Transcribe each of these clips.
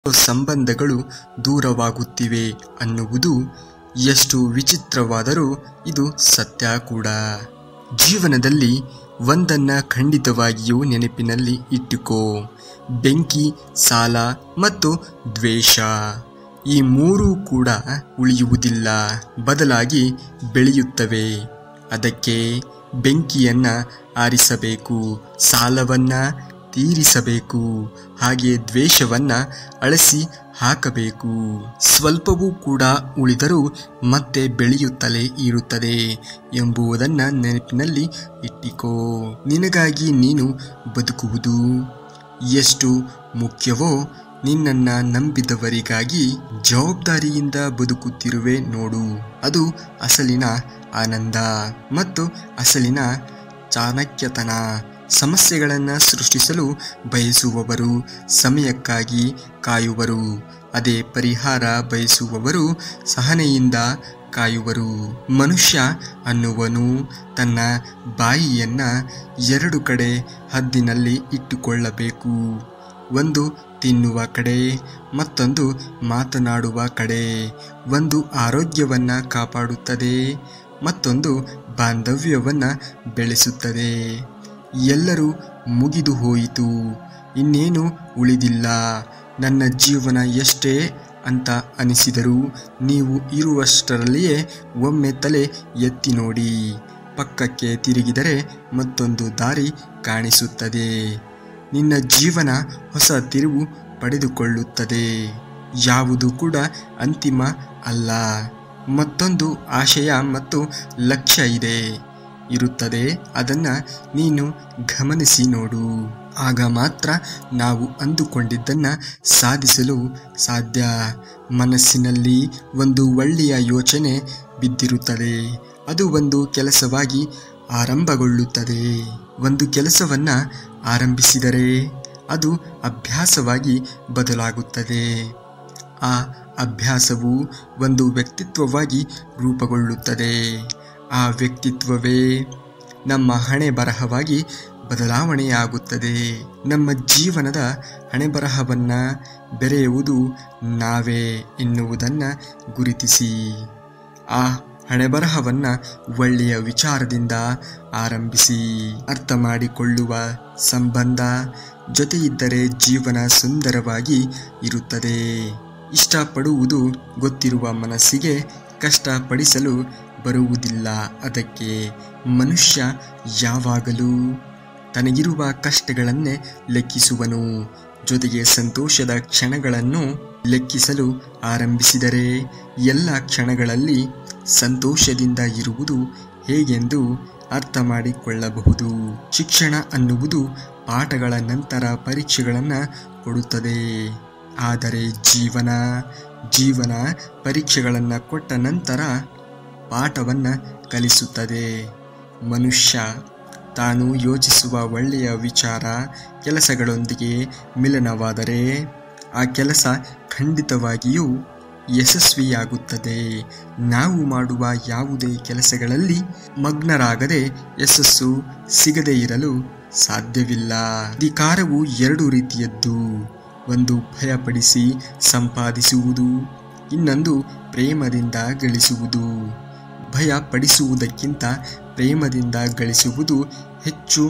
ಸಂಬಂಧಗಳು ದೂರವಾಗುತ್ತಿವೆ ಅನ್ನುವುದು ಎಷ್ಟು ವಿಚಿತ್ರವಾದರೂ ಇದು ಸತ್ಯ ಕೂಡ ಜೀವನದಲ್ಲಿ ಒಂದನ್ನ ಖಂಡಿತವಾಗಿಯೂ ನೆನಪಿನಲ್ಲಿ ಇಟ್ಟುಕೋ ಬೆಂಕಿ ಸಾಲ ಮತ್ತು ದ್ವೇಷ ಈ ಮೂರೂ ಕೂಡ ಉಳಿಯುವುದಿಲ್ಲ ಬದಲಾಗಿ ಬೆಳೆಯುತ್ತವೆ ಅದಕ್ಕೆ ಬೆಂಕಿಯನ್ನ ಆರಿಸಬೇಕು ಸಾಲವನ್ನ ತೀರಿಸಬೇಕು ಹಾಗೆ ದ್ವೇಷವನ್ನ ಅಳಿಸಿ ಹಾಕಬೇಕು ಸ್ವಲ್ಪವೂ ಕೂಡ ಉಳಿದರೂ ಮತ್ತೆ ಬೆಳೆಯುತ್ತಲೇ ಇರುತ್ತದೆ ಎಂಬುದನ್ನು ನೆನಪಿನಲ್ಲಿ ಇಟ್ಟಿಕೋ ನಿನಗಾಗಿ ನೀನು ಬದುಕುವುದು ಎಷ್ಟು ಮುಖ್ಯವೋ ನಿನ್ನನ್ನ ನಂಬಿದವರಿಗಾಗಿ ಜವಾಬ್ದಾರಿಯಿಂದ ಬದುಕುತ್ತಿರುವೆ ನೋಡು ಅದು ಅಸಲಿನ ಆನಂದ ಮತ್ತು ಅಸಲಿನ ಚಾಣಕ್ಯತನ ಸಮಸ್ಯೆಗಳನ್ನು ಸೃಷ್ಟಿಸಲು ಬಯಸುವವರು ಸಮಯಕ್ಕಾಗಿ ಕಾಯುವರು ಅದೇ ಪರಿಹಾರ ಬಯಸುವವರು ಸಹನೆಯಿಂದ ಕಾಯುವರು ಮನುಷ್ಯ ಅನ್ನುವನು ತನ್ನ ಬಾಯಿಯನ್ನ ಎರಡು ಕಡೆ ಹದ್ದಿನಲ್ಲಿ ಇಟ್ಟುಕೊಳ್ಳಬೇಕು ಒಂದು ತಿನ್ನುವ ಕಡೆ ಮತ್ತೊಂದು ಮಾತನಾಡುವ ಕಡೆ ಒಂದು ಆರೋಗ್ಯವನ್ನ ಕಾಪಾಡುತ್ತದೆ ಮತ್ತೊಂದು ಬಾಂಧವ್ಯವನ್ನ ಬೆಳೆಸುತ್ತದೆ ಎಲ್ಲರೂ ಮುಗಿದು ಹೋಯಿತು ಇನ್ನೇನು ಉಳಿದಿಲ್ಲ ನನ್ನ ಜೀವನ ಎಷ್ಟೇ ಅಂತ ಅನಿಸಿದರೂ ನೀವು ಇರುವಷ್ಟರಲ್ಲಿಯೇ ಒಮ್ಮೆ ತಲೆ ಎತ್ತಿ ನೋಡಿ ಪಕ್ಕಕ್ಕೆ ತಿರುಗಿದರೆ ಮತ್ತೊಂದು ದಾರಿ ಕಾಣಿಸುತ್ತದೆ ನಿನ್ನ ಜೀವನ ಹೊಸ ತಿರುವು ಪಡೆದುಕೊಳ್ಳುತ್ತದೆ ಯಾವುದು ಕೂಡ ಅಂತಿಮ ಅಲ್ಲ ಮತ್ತೊಂದು ಆಶಯ ಮತ್ತು ಲಕ್ಷ್ಯ ಇದೆ ಇರುತ್ತದೆ ಅದನ್ನು ನೀನು ಗಮನಿಸಿ ನೋಡು ಆಗ ಮಾತ್ರ ನಾವು ಅಂದುಕೊಂಡಿದ್ದನ್ನು ಸಾಧಿಸಲು ಸಾಧ್ಯ ಮನಸ್ಸಿನಲ್ಲಿ ಒಂದು ಒಳ್ಳೆಯ ಯೋಚನೆ ಬಿದ್ದಿರುತ್ತದೆ ಅದು ಒಂದು ಕೆಲಸವಾಗಿ ಆರಂಭಗೊಳ್ಳುತ್ತದೆ ಒಂದು ಕೆಲಸವನ್ನು ಆರಂಭಿಸಿದರೆ ಅದು ಅಭ್ಯಾಸವಾಗಿ ಬದಲಾಗುತ್ತದೆ ಆ ಅಭ್ಯಾಸವು ಒಂದು ವ್ಯಕ್ತಿತ್ವವಾಗಿ ರೂಪುಗೊಳ್ಳುತ್ತದೆ ಆ ವ್ಯಕ್ತಿತ್ವವೇ ನಮ್ಮ ಹಣೆ ಬರಹವಾಗಿ ಬದಲಾವಣೆಯಾಗುತ್ತದೆ ನಮ್ಮ ಜೀವನದ ಹಣೆಬರಹವನ್ನು ಬೆರೆಯುವುದು ನಾವೇ ಎನ್ನುವುದನ್ನು ಗುರುತಿಸಿ ಆ ಹಣೆಬರಹವನ್ನು ಒಳ್ಳೆಯ ವಿಚಾರದಿಂದ ಆರಂಭಿಸಿ ಅರ್ಥ ಮಾಡಿಕೊಳ್ಳುವ ಸಂಬಂಧ ಜೊತೆಯಿದ್ದರೆ ಜೀವನ ಸುಂದರವಾಗಿ ಇರುತ್ತದೆ ಇಷ್ಟಪಡುವುದು ಗೊತ್ತಿರುವ ಮನಸ್ಸಿಗೆ ಕಷ್ಟಪಡಿಸಲು ಬರುವುದಿಲ್ಲ ಅದಕ್ಕೆ ಮನುಷ್ಯ ಯಾವಾಗಲೂ ತನಗಿರುವ ಕಷ್ಟಗಳನ್ನೇ ಲೆಕ್ಕಿಸುವನು ಜೊತೆಗೆ ಸಂತೋಷದ ಕ್ಷಣಗಳನ್ನು ಲೆಕ್ಕಿಸಲು ಆರಂಭಿಸಿದರೆ ಎಲ್ಲ ಕ್ಷಣಗಳಲ್ಲಿ ಸಂತೋಷದಿಂದ ಇರುವುದು ಹೇಗೆಂದು ಅರ್ಥ ಮಾಡಿಕೊಳ್ಳಬಹುದು ಶಿಕ್ಷಣ ಅನ್ನುವುದು ಪಾಠಗಳ ನಂತರ ಪರೀಕ್ಷೆಗಳನ್ನು ಕೊಡುತ್ತದೆ ಆದರೆ ಜೀವನ ಜೀವನ ಪರೀಕ್ಷೆಗಳನ್ನು ಕೊಟ್ಟ ನಂತರ ಪಾಠವನ್ನು ಕಲಿಸುತ್ತದೆ ಮನುಷ್ಯ ತಾನು ಯೋಚಿಸುವ ಒಳ್ಳೆಯ ವಿಚಾರ ಕೆಲಸಗಳೊಂದಿಗೆ ಮಿಲನವಾದರೆ ಆ ಕೆಲಸ ಖಂಡಿತವಾಗಿಯೂ ಯಶಸ್ವಿಯಾಗುತ್ತದೆ ನಾವು ಮಾಡುವ ಯಾವುದೇ ಕೆಲಸಗಳಲ್ಲಿ ಮಗ್ನರಾಗದೆ ಯಶಸ್ಸು ಸಿಗದೇ ಇರಲು ಸಾಧ್ಯವಿಲ್ಲ ಅಧಿಕಾರವು ಎರಡು ರೀತಿಯದ್ದು ಒಂದು ಭಯಪಡಿಸಿ ಸಂಪಾದಿಸುವುದು ಇನ್ನೊಂದು ಪ್ರೇಮದಿಂದ ಗಳಿಸುವುದು ಭಯಪಡಿಸುವುದಕ್ಕಿಂತ ಪ್ರೇಮದಿಂದ ಗಳಿಸುವುದು ಹೆಚ್ಚು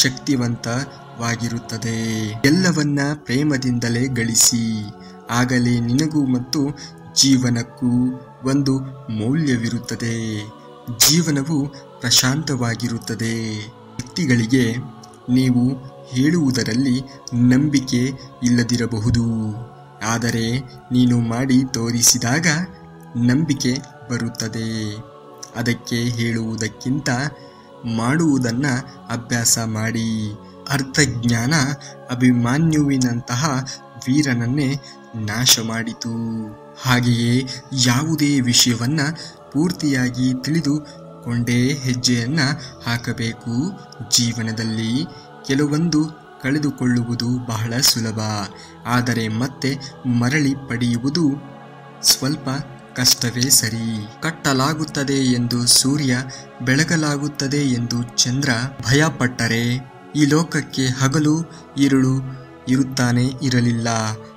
ಶಕ್ತಿವಂತವಾಗಿರುತ್ತದೆ ಎಲ್ಲವನ್ನ ಪ್ರೇಮದಿಂದಲೇ ಗಳಿಸಿ ಆಗಲೇ ನಿನಗೂ ಮತ್ತು ಜೀವನಕ್ಕೂ ಒಂದು ಮೌಲ್ಯವಿರುತ್ತದೆ ಜೀವನವು ಪ್ರಶಾಂತವಾಗಿರುತ್ತದೆ ವ್ಯಕ್ತಿಗಳಿಗೆ ನೀವು ಹೇಳುವುದರಲ್ಲಿ ನಂಬಿಕೆ ಇಲ್ಲದಿರಬಹುದು ಆದರೆ ನೀನು ಮಾಡಿ ತೋರಿಸಿದಾಗ ನಂಬಿಕೆ ಬರುತ್ತದೆ ಅದಕ್ಕೆ ಹೇಳುವುದಕ್ಕಿಂತ ಮಾಡುವುದನ್ನು ಅಭ್ಯಾಸ ಮಾಡಿ ಅರ್ಥಜ್ಞಾನ ಅಭಿಮಾನ್ಯುವಿನಂತಹ ವೀರನನ್ನೇ ನಾಶ ಮಾಡಿತು ಹಾಗೆಯೇ ಯಾವುದೇ ವಿಷಯವನ್ನ ಪೂರ್ತಿಯಾಗಿ ತಿಳಿದುಕೊಂಡೇ ಹೆಜ್ಜೆಯನ್ನ ಹಾಕಬೇಕು ಜೀವನದಲ್ಲಿ ಕೆಲವೊಂದು ಕಳೆದುಕೊಳ್ಳುವುದು ಬಹಳ ಸುಲಭ ಆದರೆ ಮತ್ತೆ ಮರಳಿ ಪಡೆಯುವುದು ಸ್ವಲ್ಪ ಕಷ್ಟವೇ ಸರಿ ಕಟ್ಟಲಾಗುತ್ತದೆ ಎಂದು ಸೂರ್ಯ ಬೆಳಗಲಾಗುತ್ತದೆ ಎಂದು ಚಂದ್ರ ಭಯಪಟ್ಟರೆ ಈ ಲೋಕಕ್ಕೆ ಹಗಲು ഇരുಳು ಇರುತ್ತಾನೆ ಇರಲಿಲ್ಲ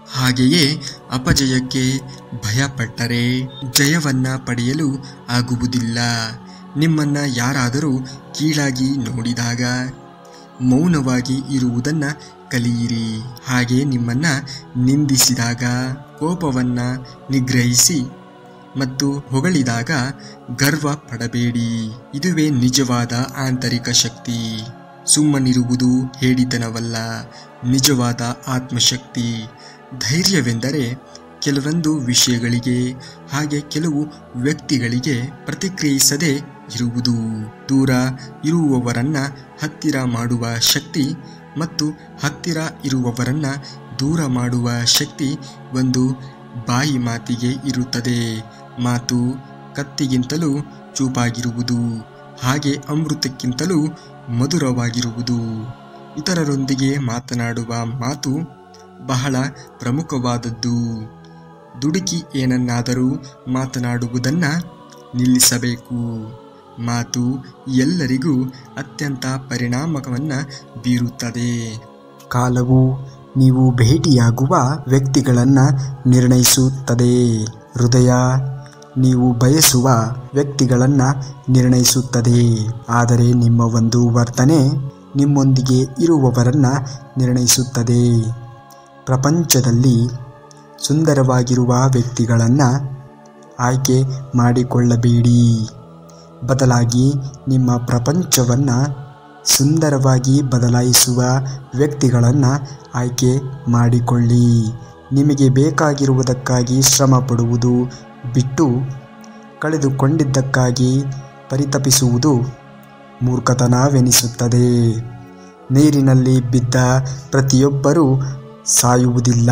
ಹಾಗೆಯೇ ಅಪಜಯಕ್ಕೆ ಭಯಪಟ್ಟರೆ ಜಯವನ್ನ ಪಡೆಯಲು ಆಗುವುದಿಲ್ಲ ನಿಮ್ಮನ್ನ ಯಾರಾದರೂ ಕೀಳಾಗಿ ನೋಡಿದಾಗ ಮೌನವಾಗಿ ಇರುವುದನ್ನ ಕಲಿಯಿರಿ ಹಾಗೆ ನಿಮ್ಮನ್ನ ನಿಂದಿಸಿದಾಗ ಕೋಪವನ್ನ ನಿಗ್ರಹಿಸಿ ಮತ್ತು ಹೊಗಳಿದಾಗ ಗರ್ವ ಪಡಬೇಡಿ ಇದುವೇ ನಿಜವಾದ ಆಂತರಿಕ ಶಕ್ತಿ ಸುಮ್ಮನಿರುವುದು ಹೇಡಿತನವಲ್ಲ ನಿಜವಾದ ಆತ್ಮಶಕ್ತಿ ಧೈರ್ಯವೆಂದರೆ ಕೆಲವೊಂದು ವಿಷಯಗಳಿಗೆ ಹಾಗೆ ಕೆಲವು ವ್ಯಕ್ತಿಗಳಿಗೆ ಪ್ರತಿಕ್ರಿಯಿಸದೆ ಇರುವುದು ದೂರ ಇರುವವರನ್ನ ಹತ್ತಿರ ಮಾಡುವ ಶಕ್ತಿ ಮತ್ತು ಹತ್ತಿರ ಇರುವವರನ್ನ ದೂರ ಮಾಡುವ ಶಕ್ತಿ ಒಂದು ಬಾಯಿ ಮಾತಿಗೆ ಇರುತ್ತದೆ ಮಾತು ಕತ್ತಿಗಿಂತಲೂ ಚೂಪಾಗಿರುವುದು ಹಾಗೆ ಅಮೃತಕ್ಕಿಂತಲೂ ಮಧುರವಾಗಿರುವುದು ಇತರರೊಂದಿಗೆ ಮಾತನಾಡುವ ಮಾತು ಬಹಳ ಪ್ರಮುಖವಾದದ್ದು ದುಡುಕಿ ಏನನ್ನಾದರೂ ಮಾತನಾಡುವುದನ್ನು ನಿಲ್ಲಿಸಬೇಕು ಮಾತು ಎಲ್ಲರಿಗೂ ಅತ್ಯಂತ ಪರಿಣಾಮವನ್ನು ಬೀರುತ್ತದೆ ಕಾಲವು ನೀವು ಭೇಟಿಯಾಗುವ ವ್ಯಕ್ತಿಗಳನ್ನು ನಿರ್ಣಯಿಸುತ್ತದೆ ಹೃದಯ ನೀವು ಬಯಸುವ ವ್ಯಕ್ತಿಗಳನ್ನು ನಿರ್ಣಯಿಸುತ್ತದೆ ಆದರೆ ನಿಮ್ಮ ಒಂದು ವರ್ತನೆ ನಿಮ್ಮೊಂದಿಗೆ ಇರುವವರನ್ನು ನಿರ್ಣಯಿಸುತ್ತದೆ ಪ್ರಪಂಚದಲ್ಲಿ ಸುಂದರವಾಗಿರುವ ವ್ಯಕ್ತಿಗಳನ್ನು ಆಯ್ಕೆ ಮಾಡಿಕೊಳ್ಳಬೇಡಿ ಬದಲಾಗಿ ನಿಮ್ಮ ಪ್ರಪಂಚವನ್ನು ಸುಂದರವಾಗಿ ಬದಲಾಯಿಸುವ ವ್ಯಕ್ತಿಗಳನ್ನು ಆಯ್ಕೆ ಮಾಡಿಕೊಳ್ಳಿ ನಿಮಗೆ ಬೇಕಾಗಿರುವುದಕ್ಕಾಗಿ ಶ್ರಮ ಪಡುವುದು ಬಿಟ್ಟು ಕಳೆದುಕೊಂಡಿದ್ದಕ್ಕಾಗಿ ಪರಿತಪಿಸುವುದು ಮೂರ್ಖತನವೆನಿಸುತ್ತದೆ ನೀರಿನಲ್ಲಿ ಬಿದ್ದ ಪ್ರತಿಯೊಬ್ಬರೂ ಸಾಯುವುದಿಲ್ಲ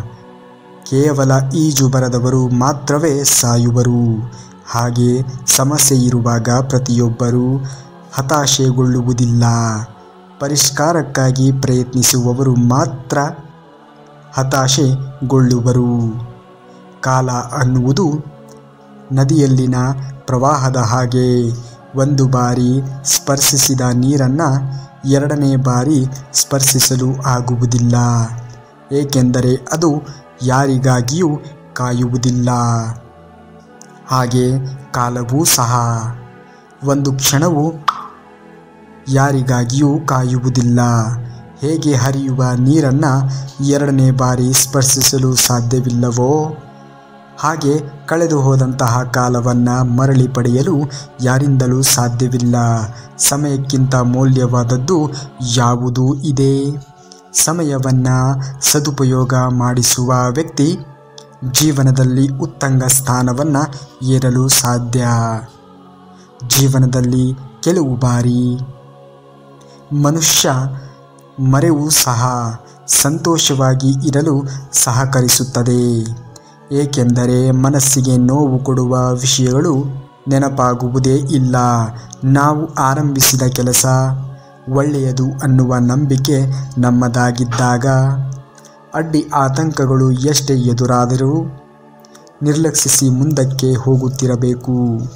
ಕೇವಲ ಈಜು ಬರದವರು ಮಾತ್ರವೇ ಸಾಯುವರು ಹಾಗೆ ಸಮಸ್ಯೆ ಇರುವಾಗ ಪ್ರತಿಯೊಬ್ಬರೂ ಹತಾಶೆಗೊಳ್ಳುವುದಿಲ್ಲ ಪರಿಷ್ಕಾರಕ್ಕಾಗಿ ಪ್ರಯತ್ನಿಸುವವರು ಮಾತ್ರ ಹತಾಶೆಗೊಳ್ಳುವರು ಕಾಲ ಅನ್ನುವುದು ನದಿಯಲ್ಲಿನ ಪ್ರವಾಹದ ಹಾಗೆ ಒಂದು ಬಾರಿ ಸ್ಪರ್ಶಿಸಿದ ನೀರನ್ನು ಎರಡನೇ ಬಾರಿ ಸ್ಪರ್ಶಿಸಲು ಆಗುವುದಿಲ್ಲ ಏಕೆಂದರೆ ಅದು ಯಾರಿಗಾಗಿಯೂ ಕಾಯುವುದಿಲ್ಲ ಹಾಗೆ ಕಾಲವೂ ಸಹ ಒಂದು ಕ್ಷಣವು ಯಾರಿಗಾಗಿಯೂ ಕಾಯುವುದಿಲ್ಲ ಹೇಗೆ ಹರಿಯುವ ನೀರನ್ನು ಎರಡನೇ ಬಾರಿ ಸ್ಪರ್ಶಿಸಲು ಸಾಧ್ಯವಿಲ್ಲವೋ ಹಾಗೆ ಕಳೆದು ಹೋದಂತಹ ಕಾಲವನ್ನು ಮರಳಿ ಪಡೆಯಲು ಯಾರಿಂದಲೂ ಸಾಧ್ಯವಿಲ್ಲ ಸಮಯಕ್ಕಿಂತ ಮೌಲ್ಯವಾದದ್ದು ಯಾವುದೂ ಇದೆ ಸಮಯವನ್ನು ಸದುಪಯೋಗ ಮಾಡಿಸುವ ವ್ಯಕ್ತಿ ಜೀವನದಲ್ಲಿ ಉತ್ತಂಗ ಸ್ಥಾನವನ್ನು ಏರಲು ಸಾಧ್ಯ ಜೀವನದಲ್ಲಿ ಕೆಲವು ಬಾರಿ ಮನುಷ್ಯ ಮರೆವು ಸಹ ಸಂತೋಷವಾಗಿ ಇರಲು ಸಹಕರಿಸುತ್ತದೆ ಏಕೆಂದರೆ ಮನಸ್ಸಿಗೆ ನೋವು ಕೊಡುವ ವಿಷಯಗಳು ನೆನಪಾಗುವುದೇ ಇಲ್ಲ ನಾವು ಆರಂಭಿಸಿದ ಕೆಲಸ ಒಳ್ಳೆಯದು ಅನ್ನುವ ನಂಬಿಕೆ ನಮ್ಮದಾಗಿದ್ದಾಗ ಅಡ್ಡಿ ಆತಂಕಗಳು ಎಷ್ಟೇ ಎದುರಾದರೂ ನಿರ್ಲಕ್ಷಿಸಿ ಮುಂದಕ್ಕೆ ಹೋಗುತ್ತಿರಬೇಕು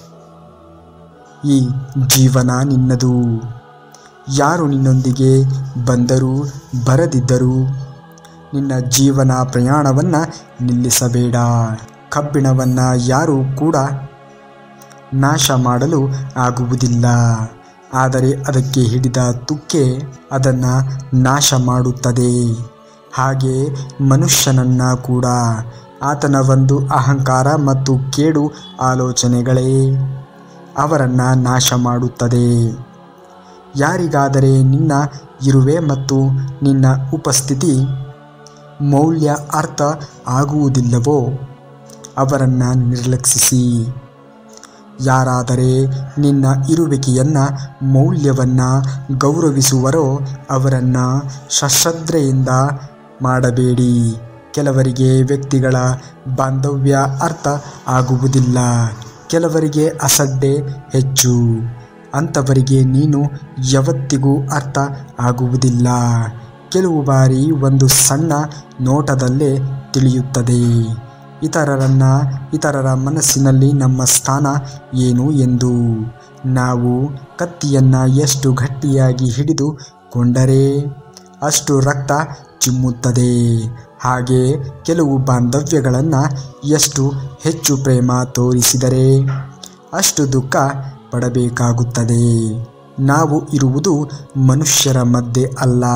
ಈ ಜೀವನ ನಿನ್ನದು ಯಾರು ನಿನ್ನೊಂದಿಗೆ ಬಂದರೂ ಬರದಿದ್ದರೂ ನಿನ್ನ ಜೀವನ ಪ್ರಯಾಣವನ್ನು ನಿಲ್ಲಿಸಬೇಡ ಕಬ್ಬಿಣವನ್ನು ಯಾರೂ ಕೂಡ ನಾಶ ಮಾಡಲು ಆಗುವುದಿಲ್ಲ ಆದರೆ ಅದಕ್ಕೆ ಹಿಡಿದ ತುಕ್ಕೆ ಅದನ್ನು ನಾಶ ಮಾಡುತ್ತದೆ ಹಾಗೆ ಮನುಷ್ಯನನ್ನ ಕೂಡ ಆತನ ಒಂದು ಅಹಂಕಾರ ಮತ್ತು ಕೇಡು ಆಲೋಚನೆಗಳೇ ಅವರನ್ನು ನಾಶ ಮಾಡುತ್ತದೆ ಯಾರಿಗಾದರೆ ನಿನ್ನ ಇರುವೆ ಮತ್ತು ನಿನ್ನ ಉಪಸ್ಥಿತಿ ಮೌಲ್ಯ ಅರ್ಥ ಆಗುವುದಿಲ್ಲವೋ ಅವರನ್ನು ನಿರ್ಲಕ್ಷಿಸಿ ಯಾರಾದರೆ ನಿನ್ನ ಇರುವಿಕೆಯನ್ನು ಮೌಲ್ಯವನ್ನು ಗೌರವಿಸುವರೋ ಅವರನ್ನು ಸಶ್ರದ್ಧೆಯಿಂದ ಮಾಡಬೇಡಿ ಕೆಲವರಿಗೆ ವ್ಯಕ್ತಿಗಳ ಬಾಂಧವ್ಯ ಅರ್ಥ ಆಗುವುದಿಲ್ಲ ಕೆಲವರಿಗೆ ಅಸಡ್ಡೆ ಹೆಚ್ಚು ಅಂಥವರಿಗೆ ನೀನು ಯಾವತ್ತಿಗೂ ಅರ್ಥ ಆಗುವುದಿಲ್ಲ ಕೆಲವು ಬಾರಿ ಒಂದು ಸಣ್ಣ ನೋಟದಲ್ಲೇ ತಿಳಿಯುತ್ತದೆ ಇತರರನ್ನ ಇತರರ ಮನಸ್ಸಿನಲ್ಲಿ ನಮ್ಮ ಸ್ಥಾನ ಏನು ಎಂದು ನಾವು ಕತ್ತಿಯನ್ನು ಎಷ್ಟು ಗಟ್ಟಿಯಾಗಿ ಹಿಡಿದುಕೊಂಡರೆ ಅಷ್ಟು ರಕ್ತ ಚಿಮ್ಮುತ್ತದೆ ಹಾಗೆ ಕೆಲವು ಬಾಂಧವ್ಯಗಳನ್ನು ಎಷ್ಟು ಹೆಚ್ಚು ಪ್ರೇಮ ತೋರಿಸಿದರೆ ಅಷ್ಟು ದುಃಖ ಪಡಬೇಕಾಗುತ್ತದೆ ನಾವು ಇರುವುದು ಮನುಷ್ಯರ ಮಧ್ಯೆ ಅಲ್ಲ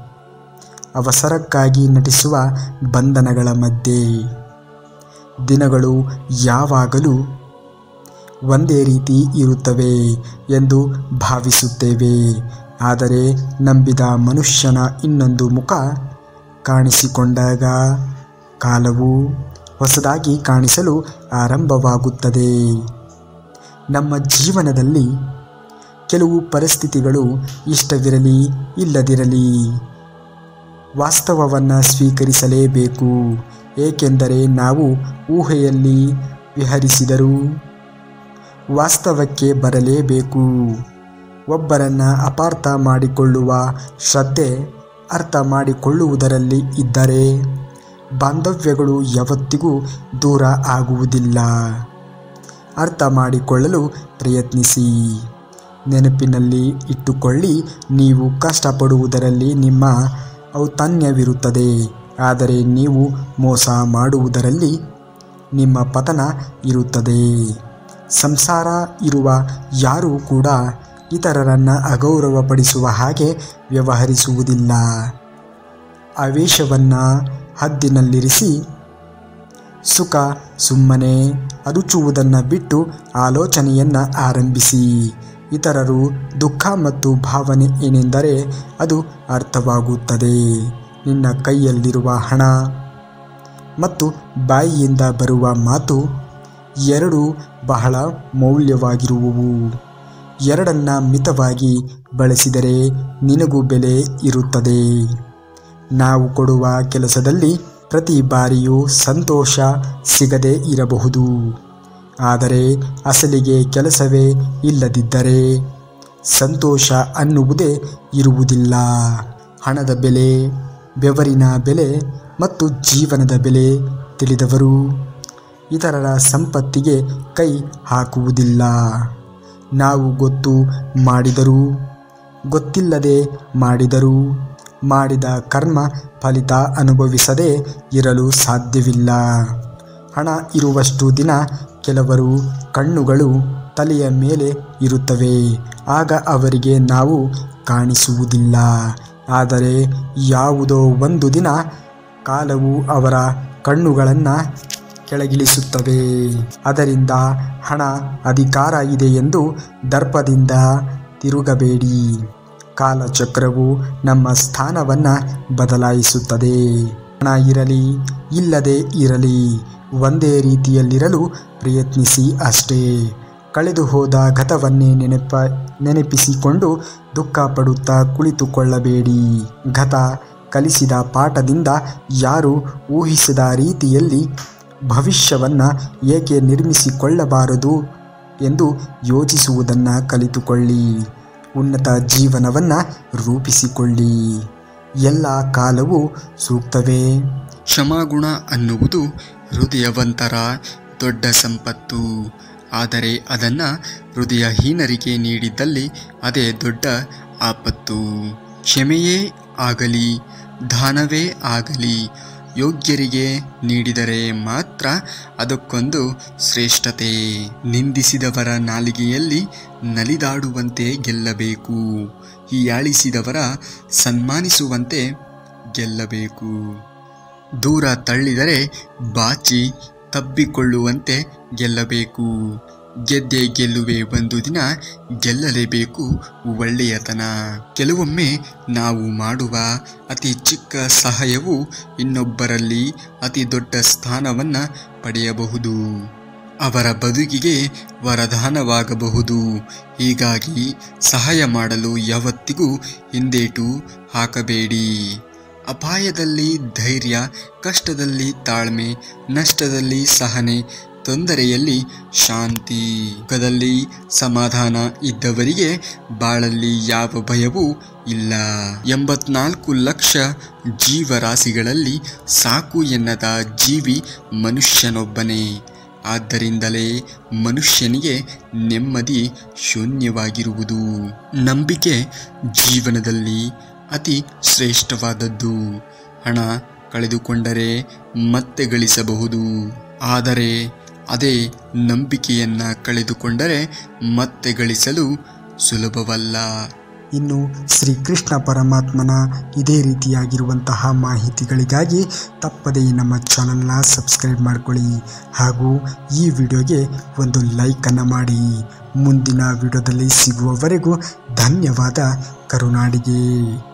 ಅವಸರಕ್ಕಾಗಿ ನಟಿಸುವ ಬಂಧನಗಳ ಮಧ್ಯೆ ದಿನಗಳು ಯಾವಾಗಲೂ ಒಂದೇ ರೀತಿ ಇರುತ್ತವೆ ಎಂದು ಭಾವಿಸುತ್ತೇವೆ ಆದರೆ ನಂಬಿದ ಮನುಷ್ಯನ ಇನ್ನೊಂದು ಮುಖ ಕಾಣಿಸಿಕೊಂಡಾಗ ಕಾಲವು ಹೊಸದಾಗಿ ಕಾಣಿಸಲು ಆರಂಭವಾಗುತ್ತದೆ ನಮ್ಮ ಜೀವನದಲ್ಲಿ ಕೆಲವು ಪರಿಸ್ಥಿತಿಗಳು ಇಷ್ಟವಿರಲಿ ಇಲ್ಲದಿರಲಿ ವಾಸ್ತವವನ್ನು ಸ್ವೀಕರಿಸಲೇಬೇಕು ಏಕೆಂದರೆ ನಾವು ಊಹೆಯಲ್ಲಿ ವಿಹರಿಸಿದರೂ ವಾಸ್ತವಕ್ಕೆ ಬರಲೇಬೇಕು ಒಬ್ಬರನ್ನು ಅಪಾರ್ಥ ಮಾಡಿಕೊಳ್ಳುವ ಶ್ರದ್ಧೆ ಅರ್ಥ ಮಾಡಿಕೊಳ್ಳುವುದರಲ್ಲಿ ಇದ್ದರೆ ಬಾಂಧವ್ಯಗಳು ಯಾವತ್ತಿಗೂ ದೂರ ಆಗುವುದಿಲ್ಲ ಅರ್ಥ ಮಾಡಿಕೊಳ್ಳಲು ಪ್ರಯತ್ನಿಸಿ ನೆನಪಿನಲ್ಲಿ ಇಟ್ಟುಕೊಳ್ಳಿ ನೀವು ಕಷ್ಟಪಡುವುದರಲ್ಲಿ ನಿಮ್ಮ ಔತಣ್ಯವಿರುತ್ತದೆ ಆದರೆ ನೀವು ಮೋಸ ಮಾಡುವುದರಲ್ಲಿ ನಿಮ್ಮ ಪತನ ಇರುತ್ತದೆ ಸಂಸಾರ ಇರುವ ಯಾರೂ ಕೂಡ ಇತರರನ್ನು ಅಗೌರವಪಡಿಸುವ ಹಾಗೆ ವ್ಯವಹರಿಸುವುದಿಲ್ಲ ಆವೇಶವನ್ನು ಹದ್ದಿನಲ್ಲಿರಿಸಿ ಸುಖ ಸುಮ್ಮನೆ ಅರುಚುವುದನ್ನು ಬಿಟ್ಟು ಆಲೋಚನೆಯನ್ನು ಆರಂಭಿಸಿ ಇತರರು ದುಃಖ ಮತ್ತು ಭಾವನೆ ಏನೆಂದರೆ ಅದು ಅರ್ಥವಾಗುತ್ತದೆ ನಿನ್ನ ಕೈಯಲ್ಲಿರುವ ಹಣ ಮತ್ತು ಬಾಯಿಯಿಂದ ಬರುವ ಮಾತು ಎರಡು ಬಹಳ ಮೌಲ್ಯವಾಗಿರುವವು ಎರಡನ್ನ ಮಿತವಾಗಿ ಬಳಸಿದರೆ ನಿನಗೂ ಬೆಲೆ ಇರುತ್ತದೆ ನಾವು ಕೊಡುವ ಕೆಲಸದಲ್ಲಿ ಪ್ರತಿ ಬಾರಿಯೂ ಸಂತೋಷ ಸಿಗದೇ ಇರಬಹುದು ಆದರೆ ಅಸಲಿಗೆ ಕೆಲಸವೇ ಇಲ್ಲದಿದ್ದರೆ ಸಂತೋಷ ಅನ್ನುವುದೇ ಇರುವುದಿಲ್ಲ ಹಣದ ಬೆಲೆ ಬೆವರಿನ ಬೆಲೆ ಮತ್ತು ಜೀವನದ ಬೆಲೆ ತಿಳಿದವರು ಇತರರ ಸಂಪತ್ತಿಗೆ ಕೈ ಹಾಕುವುದಿಲ್ಲ ನಾವು ಗೊತ್ತು ಮಾಡಿದರೂ ಗೊತ್ತಿಲ್ಲದೆ ಮಾಡಿದರೂ ಮಾಡಿದ ಕರ್ಮ ಫಲಿತ ಅನುಭವಿಸದೆ ಇರಲು ಸಾಧ್ಯವಿಲ್ಲ ಹಣ ಇರುವಷ್ಟು ದಿನ ಕೆಲವರು ಕಣ್ಣುಗಳು ತಲೆಯ ಮೇಲೆ ಇರುತ್ತವೆ ಆಗ ಅವರಿಗೆ ನಾವು ಕಾಣಿಸುವುದಿಲ್ಲ ಆದರೆ ಯಾವುದೋ ಒಂದು ದಿನ ಕಾಲವು ಅವರ ಕಣ್ಣುಗಳನ್ನು ಕೆಳಗಿಳಿಸುತ್ತವೆ ಅದರಿಂದ ಹಣ ಅಧಿಕಾರ ಇದೆ ಎಂದು ದರ್ಪದಿಂದ ತಿರುಗಬೇಡಿ ಕಾಲಚಕ್ರವು ನಮ್ಮ ಸ್ಥಾನವನ್ನು ಬದಲಾಯಿಸುತ್ತದೆ ಹಣ ಇರಲಿ ಇಲ್ಲದೆ ಇರಲಿ ಒಂದೇ ರೀತಿಯಲ್ಲಿರಲು ಪ್ರಯತ್ನಿಸಿ ಅಷ್ಟೇ ಕಳೆದು ಹೋದ ಗತವನ್ನೇ ನೆನಪ ನೆನಪಿಸಿಕೊಂಡು ದುಃಖ ಪಡುತ್ತಾ ಕುಳಿತುಕೊಳ್ಳಬೇಡಿ ಗತ ಕಲಿಸಿದ ಪಾಠದಿಂದ ಯಾರು ಊಹಿಸಿದ ರೀತಿಯಲ್ಲಿ ಭವಿಷ್ಯವನ್ನು ಏಕೆ ನಿರ್ಮಿಸಿಕೊಳ್ಳಬಾರದು ಎಂದು ಯೋಚಿಸುವುದನ್ನು ಕಲಿತುಕೊಳ್ಳಿ ಉನ್ನತ ಜೀವನವನ್ನು ರೂಪಿಸಿಕೊಳ್ಳಿ ಎಲ್ಲ ಕಾಲವೂ ಸೂಕ್ತವೇ ಕ್ಷಮಾಗುಣ ಅನ್ನುವುದು ಹೃದಯವಂತರ ದೊಡ್ಡ ಸಂಪತ್ತು ಆದರೆ ಅದನ್ನು ಹೃದಯಹೀನರಿಗೆ ನೀಡಿದ್ದಲ್ಲಿ ಅದೇ ದೊಡ್ಡ ಆಪತ್ತು ಕ್ಷಮೆಯೇ ಆಗಲಿ ದಾನವೇ ಆಗಲಿ ಯೋಗ್ಯರಿಗೆ ನೀಡಿದರೆ ಮಾತ್ರ ಅದಕ್ಕೊಂದು ಶ್ರೇಷ್ಠತೆ ನಿಂದಿಸಿದವರ ನಾಲಿಗೆಯಲ್ಲಿ ನಲಿದಾಡುವಂತೆ ಗೆಲ್ಲಬೇಕು ಹೀಯಾಳಿಸಿದವರ ಸನ್ಮಾನಿಸುವಂತೆ ಗೆಲ್ಲಬೇಕು ದೂರ ತಳ್ಳಿದರೆ ಬಾಚಿ ತಬ್ಬಿಕೊಳ್ಳುವಂತೆ ಗೆಲ್ಲಬೇಕು ಗೆದ್ದೆ ಗೆಲ್ಲುವೆ ಒಂದು ದಿನ ಗೆಲ್ಲಲೇಬೇಕು ಒಳ್ಳೆಯತನ ಕೆಲವೊಮ್ಮೆ ನಾವು ಮಾಡುವ ಅತಿ ಚಿಕ್ಕ ಸಹಾಯವು ಇನ್ನೊಬ್ಬರಲ್ಲಿ ಅತಿ ದೊಡ್ಡ ಸ್ಥಾನವನ್ನು ಪಡೆಯಬಹುದು ಅವರ ಬದುಕಿಗೆ ವರದಾನವಾಗಬಹುದು ಹೀಗಾಗಿ ಸಹಾಯ ಮಾಡಲು ಯಾವತ್ತಿಗೂ ಹಿಂದೇಟು ಹಾಕಬೇಡಿ ಅಪಾಯದಲ್ಲಿ ಧೈರ್ಯ ಕಷ್ಟದಲ್ಲಿ ತಾಳ್ಮೆ ನಷ್ಟದಲ್ಲಿ ಸಹನೆ ತೊಂದರೆಯಲ್ಲಿ ಶಾಂತಿ ಸುಖದಲ್ಲಿ ಸಮಾಧಾನ ಇದ್ದವರಿಗೆ ಬಾಳಲ್ಲಿ ಯಾವ ಭಯವೂ ಇಲ್ಲ ಎಂಬತ್ನಾಲ್ಕು ಲಕ್ಷ ಜೀವರಾಶಿಗಳಲ್ಲಿ ಸಾಕು ಎನ್ನದ ಜೀವಿ ಮನುಷ್ಯನೊಬ್ಬನೇ ಆದ್ದರಿಂದಲೇ ಮನುಷ್ಯನಿಗೆ ನೆಮ್ಮದಿ ಶೂನ್ಯವಾಗಿರುವುದು ನಂಬಿಕೆ ಜೀವನದಲ್ಲಿ ಅತಿ ಶ್ರೇಷ್ಠವಾದದ್ದು ಹಣ ಕಳೆದುಕೊಂಡರೆ ಮತ್ತೆ ಗಳಿಸಬಹುದು ಆದರೆ ಅದೇ ನಂಬಿಕೆಯನ್ನ ಕಳೆದುಕೊಂಡರೆ ಮತ್ತೆ ಗಳಿಸಲು ಸುಲಭವಲ್ಲ ಇನ್ನು ಶ್ರೀಕೃಷ್ಣ ಪರಮಾತ್ಮನ ಇದೇ ರೀತಿಯಾಗಿರುವಂತಹ ಮಾಹಿತಿಗಳಿಗಾಗಿ ತಪ್ಪದೇ ನಮ್ಮ ಚಾನಲ್ನ ಸಬ್ಸ್ಕ್ರೈಬ್ ಮಾಡ್ಕೊಳ್ಳಿ ಹಾಗೂ ಈ ವಿಡಿಯೋಗೆ ಒಂದು ಲೈಕನ್ನು ಮಾಡಿ ಮುಂದಿನ ವಿಡಿಯೋದಲ್ಲಿ ಸಿಗುವವರೆಗೂ ಧನ್ಯವಾದ ಕರುನಾಡಿಗೆ